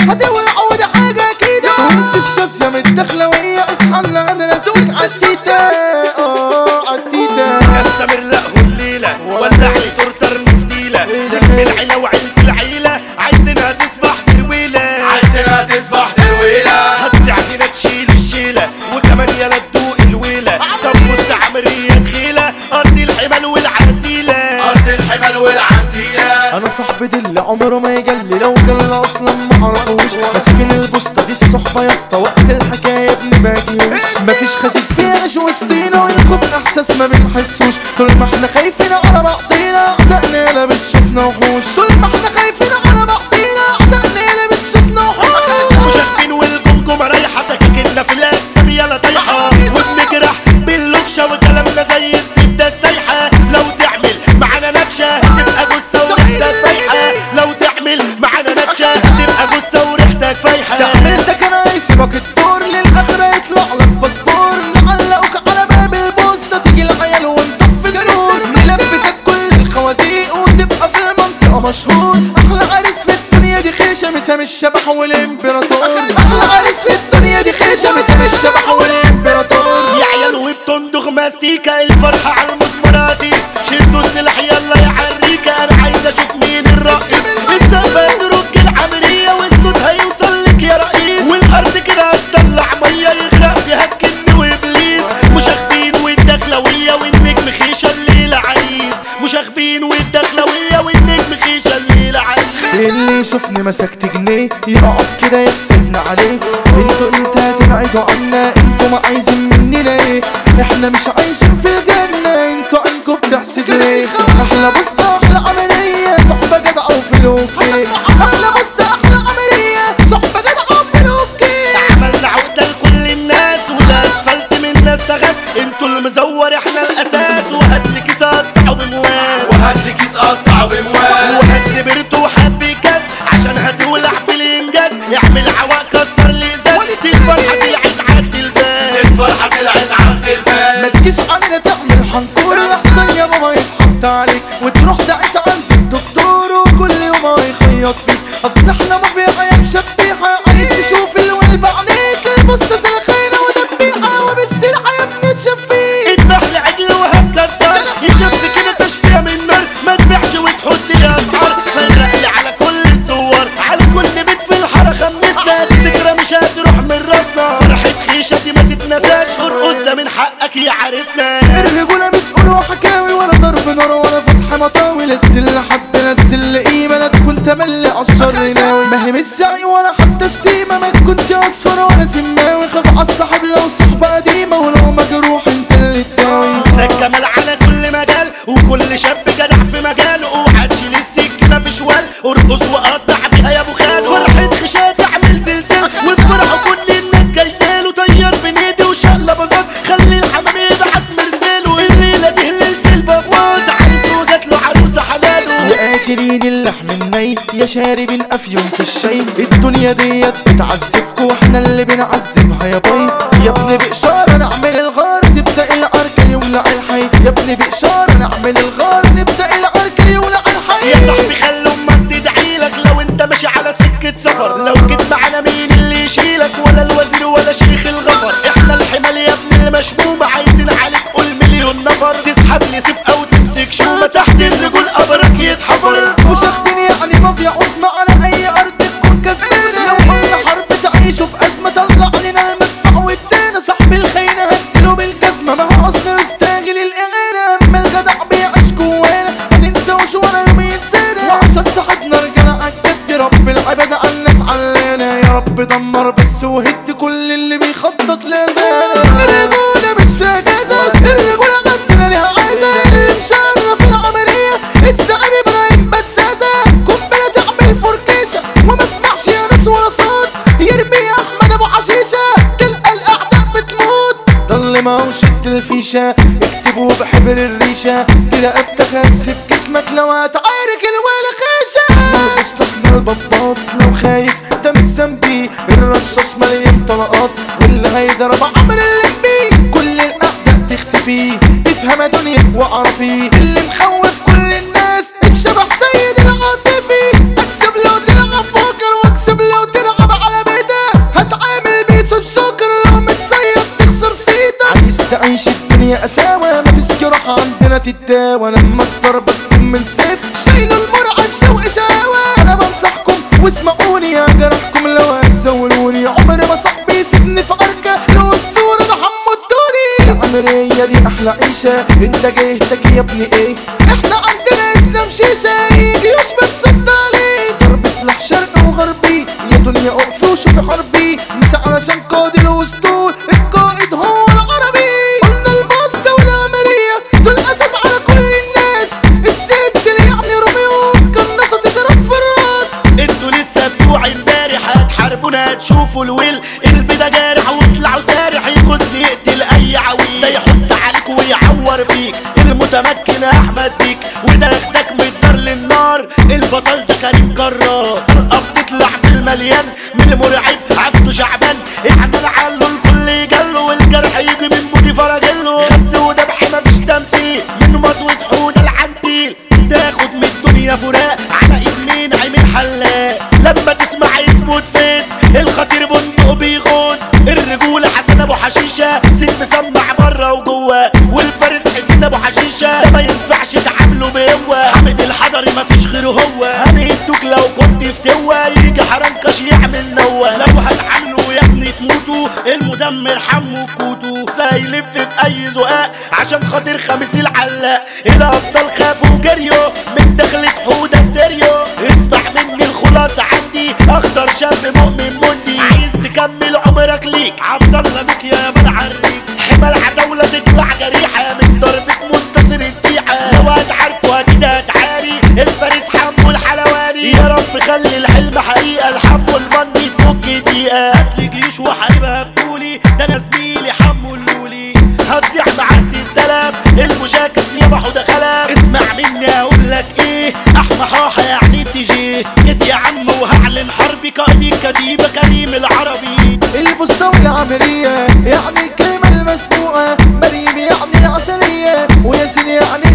هتولع وده حاجة كده انسى الشاذية من الدخلوية اصحى لنا انا راسك عالتيتا اه عالتيتا كان سامر لقه الليلة ولع لي تورته فتيلة نجم العيلة وعيلة العيلة عايزينها تصبح درويلة عايزينها تصبح دلويلة هتساعدنا تشيل الشيلة وكمان يلا تدوق الويلة طب مستعمرية تخيلة أرض الحمل والعديلة أرض الحمل والعنتيلة انا صاحبي دي اللي عمره ما يجلي لو جل اصلا ما عرفوش ماسكين البوسطه دي الصحبه يا اسطى وقت الحكايه ابن باجيوش مفيش خسيس بيعيش وسطينا والخوف احساس ما بنحسوش طول ما احنا خايفين على بعضينا اعدائنا لا بتشوفنا وحوش طول ما احنا خايفين على بعضينا اعدائنا لا بتشوفنا وحوش مشاكين والجمجمة رايحة سكاكيننا في الأجسام يلا طايحة وبنجرح باللوكشة وكلامنا زي الزبدة السايحة لو تعمل معانا نكشة هتبقى جثة وريحتك فايحة لو تعمل معانا نكشة هتبقى جثة وريحتك فايحة تعملتك انا يسيبك الدور للاخره يطلع لك باسبور نعلقك على باب البوسطه تيجي العيال ونطفي النور نلبسك كل الخوازيق وتبقى في المنطقه مشهور احلى عريس في الدنيا دي خيشه مسام الشبح والامبراطور احلى عريس في الدنيا دي خيشه مسام الشبح والامبراطور يا عيال وبتندغ ماستيكا الفرحة على المسمراتيس شدوا السلاح يلا يا عريكة انا عايز اشوف مين الرئيس السقفة ترك العملية والصوت هيوصل لك يا رئيس والارض كده هتطلع مية يغرق فيها الجن وابليس مشاغبين والدخلوية والنجم خيشة الليلة عريس مشاغبين والدخلوية والنجم خيشة الليلة عريس اللي يشوفني مسكت جنيه يقعد كده يحسدنا عليه انتوا امتى هتبعدوا عنا انتوا ما عايزين مننا ايه احنا مش عايشين في الجنة انتوا عنكم بتحسد ليه احلى بسطة احلى عملية صحبة جدعة وفلوكي احلى بسطة احلى عملية صحبة جدعة وفلوكي عملنا عقدة لكل الناس والاسفلت من الناس تغف انتوا المزور احنا الاساس وهات لي كيس قطعه بمواس وهات لي كيس قطعه بموال وهات سبرت وحب كاس عشان هتولع في الانجاز اعمل عواق كسر الازاز دي الفرحه طلعت عد الباب الفرحة طلعت عبد ما الفال تجيش علينا تعمل حنكور الاحسن يا بابا يتحط عليك وتروح تعيش عند الدكتور وكل يوم يخيط فيك اصل احنا ما في عيال شبيحه عايز تشوف الولب عليك البصه سلخينه ودبيحه وبالسرحه يا ابني تشفيك اذبح لي عجل وهتكسر يشوف كده تشفيه من نار ما تبيعش وتحط لي اسعار فرق لي على كل الصور على كل بيت في الحاره خمسنا الذكرى مش هتروح من راسنا فرحه خيشه دي ما تتنساش ارقص ده من حقك يا عريسنا الرجوله مش قولوا حكاوي ولا ضرب نار ولا فتح مطاوي لا تزل حد لا تزل قيمه لا تكون تملي عالشر ناوي ما هي مش سعي ولا حتى شتيمه ما تكونش اصفر ولا سماوي خاف عالصاحب لو صحبه قديمه ولو مجروح انت اللي تداوي زي الجمال على كل مجال وكل شاب جدع في مجاله اوعى تشيل السكينه في شوال ارقص وقطع بيها يا ابو خال فرحه خشاك اعمل زلزال وافرحوا كل الناس جاياله طير بين ايدي وشقلب بزاد خلي الحمام يبعت مرساله الليله دي ليله البابوات عريس وجات له عروسه حلاله يا اكلين اللحم الني يا شاربين افيون في الشاي الدنيا ديت بتعذبكوا واحنا اللي بنعذبها يا باي يا ابني بإشارة نعمل الغار تبدأ العركة يولع الحي يا ابني بإشارة نعمل الغار نبدأ العركة يولع الحي يا صاحبي خلي امك تدعي لك لو انت ماشي على سكه سفر لو جيت معانا مين اللي يشيلك ولا الوزير ولا شيخ الغفر احنا الحمال يا ابني المشمومه عايزين عليك قول مليون نفر تسحب لي سيف او تمسك شومه تحت الرجول قبرك يتحفر مش واخدين يعني مافيا عظمى على اي ارض تكون كسبانة لو قلنا حرب تعيشوا في ازمة طلع علينا المدفع والدينا صاحب الخيانة هديله بالجزمة ما هو اصلا مستاجل الاغانة اما الجدع بيعيش جوانا ما ننساوش ولا يوم ينسانا وعشان صاحبنا رجالة عالجد رب العباد على الناس علانا يا رب دمر بس وهد كل اللي بيخطط لازانا الرجولة مش في اجازة الرجولة عندنا ليها عايزة اللي مشرف العملية الزعيم ابراهيم بسازة قنبلة تعمل فركيشة وما اسمعش يا ناس ولا صوت يرمي يا احمد ابو حشيشة تلقى الاعداء بتموت ضل ما هو شد الفيشة اكتبوا بحبر الريشة تلاقى بتخسب جسمك لو هتعارك الولا خيشة مستحمل بطاط لو خايف ده مش ذنبي الرشاش مليان طلقات واللي هيضرب عمر اللمبي كل الاعداء تختفي افهم يا دنيا واعرفي اللي مخوف كل الناس الشبح سيد العاطفي اكسب لو تلعب بوكر واكسب لو تلعب تعيش الدنيا قساوة مفيش جراح عندنا تتداوى لما الضرب تكون من سيف شايلوا المرعب شوق شاوة انا بنصحكم واسمعوني يا جرحكم لو هتزولوني عمري ما صاحبي يسيبني في عركة الاسطورة ده حمو الدوري العمرية دي احلى عيشة انت جهتك يا ابني ايه احنا عندنا اسلام شيشة يجي يشبه صد عليه ضرب سلاح شرقي وغربي يا دنيا اقفي وشوفي حربي مسا علشان قائد الاسطول القائد هو العربي قلنا الماستا والعملية دول اساس على كل الناس الست اللي يعني روميو كان تضرب في الراس انتوا لسه بتوع امبارح هتحاربونا هتشوفوا الويل البدا جارح وسلع وسارح يخش يقتل اي عويل ده يحط عليك ويعور فيك المتمكن احمد بيك وده ياخدك من الدار للنار البطل ده كريم جرار الارض تطلع بالمليان من المرعب عبده شعبان اعمل عله الكل جله والجرح يجي من بودي فرجله خس ودبح مفيش تمثيل من مطوة حوده العنتيل تاخد من الدنيا فراق على ايد مين عيمين حلاق لما تسمع اسمه تفيد الخطير بندق بيغون الرجولة حسن ابو حشيشة سيد مسمع بره وجوه والفارس حسين ابو حشيشة ده ما ينفعش تعامله بهوة حامد الحضري مفيش غيره هو هنهدوك لو كنت فتوة يجي حرنكش يعمل نوة لو هتعامله يا ابني تموتوا المدمر حمو كوتو سيلف بأي زقاق عشان خاطر خميس العلاق الأبطال خافوا جريو من دخلة حودة ستيريو اسمع مني الخلاصة عندي أخضر شاب مؤمن مندي عايز تكمل عمرك ليك عبد الله بك يا بالعريك حمال عداولة تطلع جريحة من ضربة منتصر الديعة لو هتعاركوا أكيد هتعاري الفارس حمو الحلواني يا رب خلي الحلم حقيقة الحمو المني تفك دقيقة هاتلي جيش وحاربها بطولي ده أنا زميلي حمو اللولي هتزيع معدي الدلب المشاكس يا حوده خلف اسمع مني اقول لك ايه احمى حاحة يعني تجي جيت يا عم وهعلن حربي قائدي كتيبة كريم العربي البسطة والعملية يعني الكلمة المسبوقة مريم يعني عسلية وياسين يعني